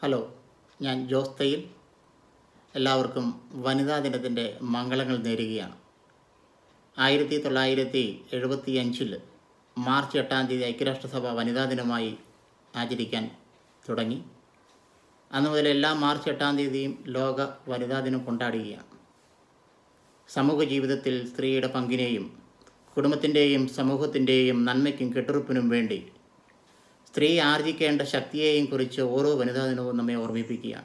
hello ഞാൻ ജോസ് തയ്യിൽ എല്ലാവർക്കും വനിതാ ദിനത്തിൻ്റെ മംഗളങ്ങൾ നേരുകയാണ് ആയിരത്തി തൊള്ളായിരത്തി എഴുപത്തി അഞ്ചിൽ മാർച്ച് എട്ടാം തീയതി ഐക്യരാഷ്ട്രസഭ വനിതാ ദിനമായി ആചരിക്കാൻ തുടങ്ങി അന്ന് മുതൽ എല്ലാ മാർച്ച് എട്ടാം തീയതിയും ലോക വനിതാ ദിനം കൊണ്ടാടുകയാണ് സമൂഹ ജീവിതത്തിൽ സ്ത്രീയുടെ പങ്കിനെയും കുടുംബത്തിൻ്റെയും സമൂഹത്തിൻ്റെയും നന്മയ്ക്കും കെട്ടുറപ്പിനും വേണ്ടി സ്ത്രീ ആർജിക്കേണ്ട ശക്തിയെയും കുറിച്ച് ഓരോ വനിതാ ദിനവും നമ്മെ ഓർമ്മിപ്പിക്കുകയാണ്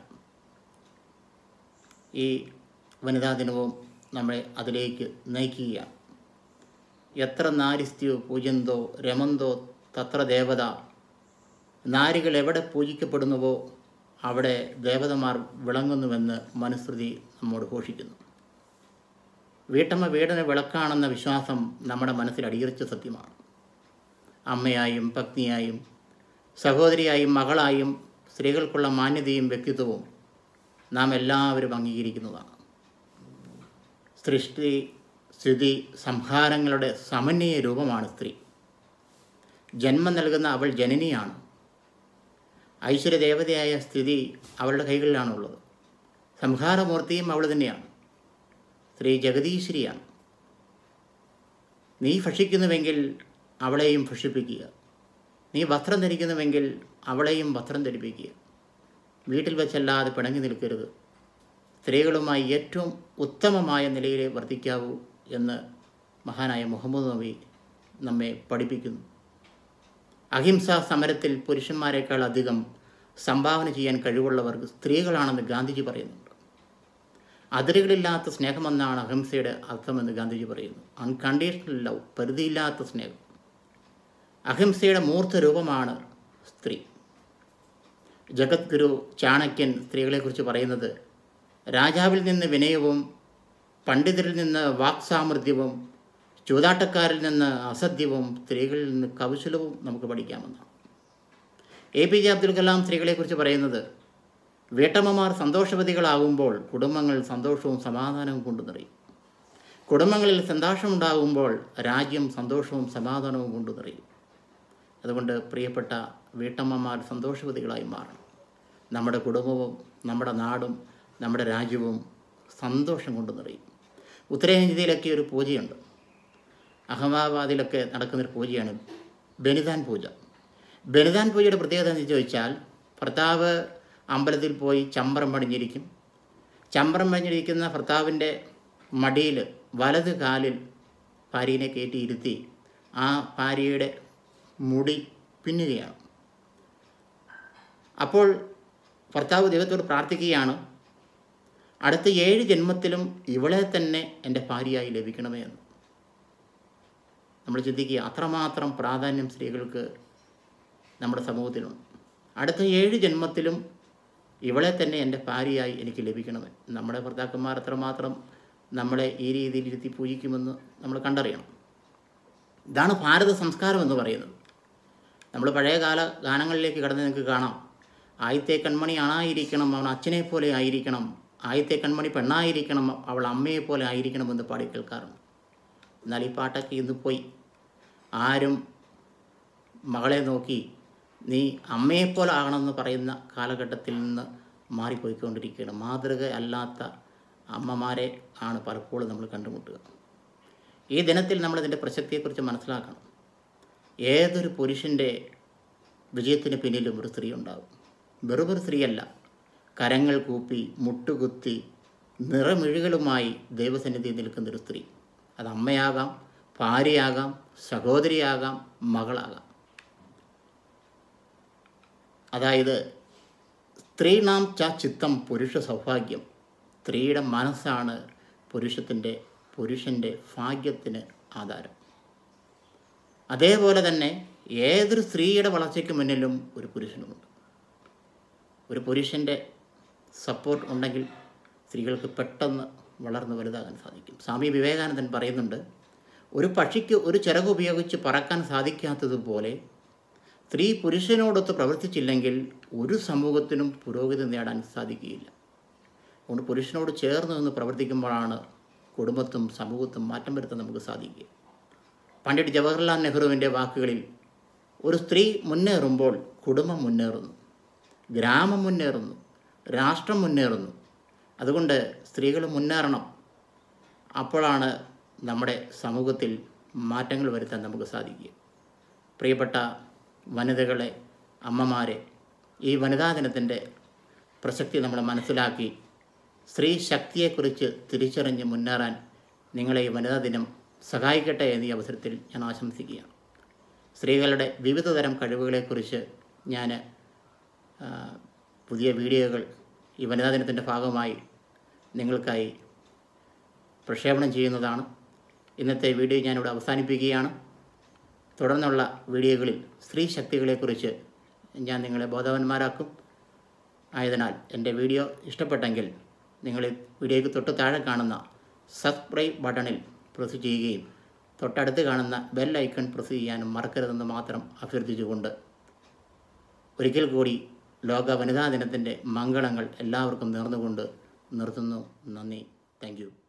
ഈ വനിതാ ദിനവും നമ്മളെ അതിലേക്ക് നയിക്കുകയാണ് എത്ര നാരിസ്ത്യോ പൂജന്തോ രമന്തോ തത്ര ദേവത നാരികൾ എവിടെ പൂജിക്കപ്പെടുന്നുവോ അവിടെ ദേവതമാർ വിളങ്ങുന്നുവെന്ന് മനുസ്മൃതി നമ്മോട് ഘോഷിക്കുന്നു വീട്ടമ്മ വീടിന് വിളക്കാണെന്ന വിശ്വാസം നമ്മുടെ മനസ്സിൽ അടിയുറച്ച സത്യമാണ് അമ്മയായും പത്നിയായും സഹോദരിയായും മകളായും സ്ത്രീകൾക്കുള്ള മാന്യതയും വ്യക്തിത്വവും നാം എല്ലാവരും അംഗീകരിക്കുന്നതാണ് സൃഷ്ടി സ്ഥിതി സംഹാരങ്ങളുടെ സമന്വയ രൂപമാണ് സ്ത്രീ ജന്മം നൽകുന്ന അവൾ ജനനിയാണ് ഐശ്വര്യദേവതയായ സ്ഥിതി അവളുടെ കൈകളിലാണുള്ളത് സംഹാരമൂർത്തിയും അവൾ തന്നെയാണ് സ്ത്രീ ജഗദീശ്വരിയാണ് നീ ഭക്ഷിക്കുന്നുവെങ്കിൽ അവളെയും ഭക്ഷിപ്പിക്കുക നീ വസ്ത്രം ധരിക്കുന്നുവെങ്കിൽ അവളെയും വസ്ത്രം ധരിപ്പിക്കുക വീട്ടിൽ വെച്ചല്ലാതെ പിണങ്ങി നിൽക്കരുത് സ്ത്രീകളുമായി ഏറ്റവും ഉത്തമമായ നിലയിലെ വർദ്ധിക്കാവൂ എന്ന് മഹാനായ മുഹമ്മദ് നബി നമ്മെ പഠിപ്പിക്കുന്നു അഹിംസാ സമരത്തിൽ പുരുഷന്മാരെക്കാൾ അധികം സംഭാവന ചെയ്യാൻ കഴിവുള്ളവർക്ക് സ്ത്രീകളാണെന്ന് ഗാന്ധിജി പറയുന്നുണ്ട് അതിരുകളില്ലാത്ത സ്നേഹമെന്നാണ് അഹിംസയുടെ അർത്ഥമെന്ന് ഗാന്ധിജി പറയുന്നു അൺകണ്ടീഷണൽ ലവ് പരിധിയില്ലാത്ത സ്നേഹം അഹിംസയുടെ മൂർത്ത രൂപമാണ് സ്ത്രീ ജഗദ്ഗുരു ചാണക്യൻ സ്ത്രീകളെക്കുറിച്ച് പറയുന്നത് രാജാവിൽ നിന്ന് വിനയവും പണ്ഡിതരിൽ നിന്ന് വാക്സാമർഥ്യവും ചൂതാട്ടക്കാരിൽ നിന്ന് അസത്യവും സ്ത്രീകളിൽ നിന്ന് കൗശലവും നമുക്ക് പഠിക്കാമെന്നാണ് A P J Abdul Kalam സ്ത്രീകളെക്കുറിച്ച് പറയുന്നത് വീട്ടമ്മമാർ സന്തോഷവതികളാകുമ്പോൾ കുടുംബങ്ങൾ സന്തോഷവും സമാധാനവും കൊണ്ടു നിറയും കുടുംബങ്ങളിൽ സന്തോഷമുണ്ടാകുമ്പോൾ രാജ്യം സന്തോഷവും സമാധാനവും കൊണ്ടു നിറയും അതുകൊണ്ട് പ്രിയപ്പെട്ട വീട്ടമ്മമാർ സന്തോഷവതികളായി മാറണം നമ്മുടെ കുടുംബവും നമ്മുടെ നാടും നമ്മുടെ രാജ്യവും സന്തോഷം കൊണ്ട് നിറയും ഉത്തരേന്ത്യയിലൊക്കെ ഒരു പൂജയുണ്ട് അഹമ്മദാബാദിലൊക്കെ നടക്കുന്നൊരു പൂജയാണ് ബനിദാൻ പൂജ ബനിദാൻ പൂജയുടെ പ്രത്യേകത എന്ന് ചോദിച്ചാൽ ഭർത്താവ് അമ്പലത്തിൽ പോയി ചമ്പരം പണിഞ്ഞിരിക്കും ചമ്പരം പണിഞ്ഞിരിക്കുന്ന ഭർത്താവിൻ്റെ മടിയിൽ വലത് കാലിൽ ഭാര്യനെ കയറ്റി ഇരുത്തി ആ ഭാര്യയുടെ മുടി പിന്നുകയാണ് അപ്പോൾ ഭർത്താവ് ദൈവത്തോട് പ്രാർത്ഥിക്കുകയാണ് അടുത്ത ഏഴ് ജന്മത്തിലും ഇവളെ തന്നെ എൻ്റെ ഭാര്യയായി ലഭിക്കണമേ എന്ന് നമ്മൾ ചിന്തിക്കുക അത്രമാത്രം പ്രാധാന്യം സ്ത്രീകൾക്ക് നമ്മുടെ സമൂഹത്തിലുണ്ട് അടുത്ത ഏഴ് ജന്മത്തിലും ഇവളെ തന്നെ എൻ്റെ ഭാര്യയായി എനിക്ക് ലഭിക്കണമേ നമ്മുടെ ഭർത്താക്കന്മാർ അത്രമാത്രം നമ്മളെ ഈ രീതിയിൽ ഇരുത്തി പൂജിക്കുമെന്ന് നമ്മൾ കണ്ടറിയണം ഇതാണ് ഭാരത സംസ്കാരം എന്ന് പറയുന്നത് നമ്മൾ പഴയകാല ഗാനങ്ങളിലേക്ക് കടന്ന് നിങ്ങൾക്ക് കാണാം ആദ്യത്തെ കൺമണി ആണായിരിക്കണം അവൻ അച്ഛനെ പോലെ ആയിരിക്കണം ആദ്യത്തെ കൺമണി പെണ്ണായിരിക്കണം അവൾ അമ്മയെ പോലെ ആയിരിക്കണമെന്ന് പാടി കേൾക്കാറുണ്ട് എന്നാൽ ഈ പാട്ടൊക്കെ ഇന്ന് പോയി ആരും മകളെ നോക്കി നീ അമ്മയെപ്പോലെ ആകണമെന്ന് പറയുന്ന കാലഘട്ടത്തിൽ നിന്ന് മാറിപ്പോയിക്കൊണ്ടിരിക്കുകയാണ് മാതൃക അല്ലാത്ത അമ്മമാരെ ആണ് പലപ്പോഴും നമ്മൾ കണ്ടുമുട്ടുക ഈ ദിനത്തിൽ നമ്മൾ ഇതിൻ്റെ പ്രസക്തിയെക്കുറിച്ച് മനസ്സിലാക്കണം ഏതൊരു പുരുഷൻ്റെ വിജയത്തിന് പിന്നിലും ഒരു സ്ത്രീ ഉണ്ടാകും വെറുമൊരു സ്ത്രീയല്ല കരങ്ങൾ കൂപ്പി മുട്ടുകുത്തി നിറമിഴികളുമായി ദൈവസന്നിധിയിൽ നിൽക്കുന്നൊരു സ്ത്രീ അത് അമ്മയാകാം ഭാര്യയാകാം സഹോദരിയാകാം മകളാകാം അതായത് സ്ത്രീണാം ച ചിത്തം പുരുഷ സൗഭാഗ്യം സ്ത്രീയുടെ മനസ്സാണ് പുരുഷത്തിൻ്റെ പുരുഷൻ്റെ ഭാഗ്യത്തിന് ആധാരം അതേപോലെ തന്നെ ഏതൊരു സ്ത്രീയുടെ വളർച്ചയ്ക്ക് മുന്നിലും ഒരു പുരുഷനുമുണ്ട് ഒരു പുരുഷൻ്റെ സപ്പോർട്ട് ഉണ്ടെങ്കിൽ സ്ത്രീകൾക്ക് പെട്ടെന്ന് വളർന്ന് വലുതാകാൻ സാധിക്കും സ്വാമി വിവേകാനന്ദൻ പറയുന്നുണ്ട് ഒരു പക്ഷിക്ക് ഒരു ചിറക് ഉപയോഗിച്ച് പറക്കാൻ സാധിക്കാത്തതുപോലെ സ്ത്രീ പുരുഷനോടൊത്ത് പ്രവർത്തിച്ചില്ലെങ്കിൽ ഒരു സമൂഹത്തിനും പുരോഗതി നേടാൻ സാധിക്കുകയില്ല അതുകൊണ്ട് പുരുഷനോട് ചേർന്ന് നിന്ന് പ്രവർത്തിക്കുമ്പോഴാണ് കുടുംബത്തും സമൂഹത്തും മാറ്റം വരുത്താൻ നമുക്ക് സാധിക്കുക പണ്ഡിറ്റ് ജവഹർലാൽ നെഹ്റുവിൻ്റെ വാക്കുകളിൽ ഒരു സ്ത്രീ മുന്നേറുമ്പോൾ കുടുംബം മുന്നേറുന്നു ഗ്രാമം മുന്നേറുന്നു രാഷ്ട്രം മുന്നേറുന്നു അതുകൊണ്ട് സ്ത്രീകൾ മുന്നേറണം അപ്പോഴാണ് നമ്മുടെ സമൂഹത്തിൽ മാറ്റങ്ങൾ വരുത്താൻ നമുക്ക് സാധിക്കുക പ്രിയപ്പെട്ട വനിതകളെ അമ്മമാരെ ഈ വനിതാ ദിനത്തിൻ്റെ പ്രസക്തി നമ്മൾ മനസ്സിലാക്കി സ്ത്രീ ശക്തിയെക്കുറിച്ച് തിരിച്ചറിഞ്ഞ് മുന്നേറാൻ നിങ്ങളെ ഈ വനിതാ ദിനം സഹായിക്കട്ടെ എന്നീ അവസരത്തിൽ ഞാൻ ആശംസിക്കുകയാണ് സ്ത്രീകളുടെ വിവിധ തരം കഴിവുകളെക്കുറിച്ച് ഞാൻ ആ, പുതിയ വീഡിയോകൾ ഈ വനിതാ ദിനത്തിൻ്റെ ഭാഗമായി നിങ്ങൾക്കായി പ്രക്ഷേപണം ചെയ്യുന്നതാണ് ഇന്നത്തെ വീഡിയോ ഞാനിവിടെ അവസാനിപ്പിക്കുകയാണ് തുടർന്നുള്ള വീഡിയോകളിൽ സ്ത്രീ ശക്തികളെക്കുറിച്ച് ഞാൻ നിങ്ങളെ ബോധവാന്മാരാക്കും ആയതിനാൽ എൻ്റെ വീഡിയോ ഇഷ്ടപ്പെട്ടെങ്കിൽ നിങ്ങൾ ഈ വീഡിയോയ്ക്ക് തൊട്ട് താഴെ കാണുന്ന സബ്സ്ക്രൈബ് ബട്ടണിൽ പ്രസ് ചെയ്യുകയും തൊട്ടടുത്ത് കാണുന്ന ബെൽ ഐക്കൺ പ്രസ് ചെയ്യാനും മറക്കരുതെന്ന് മാത്രം അഭ്യർത്ഥിച്ചുകൊണ്ട് ഒരിക്കൽ കൂടി ലോക വനിതാ ദിനത്തിൻ്റെ മംഗളങ്ങൾ എല്ലാവർക്കും നേർന്നുകൊണ്ട് നിർത്തുന്നു നന്ദി താങ്ക്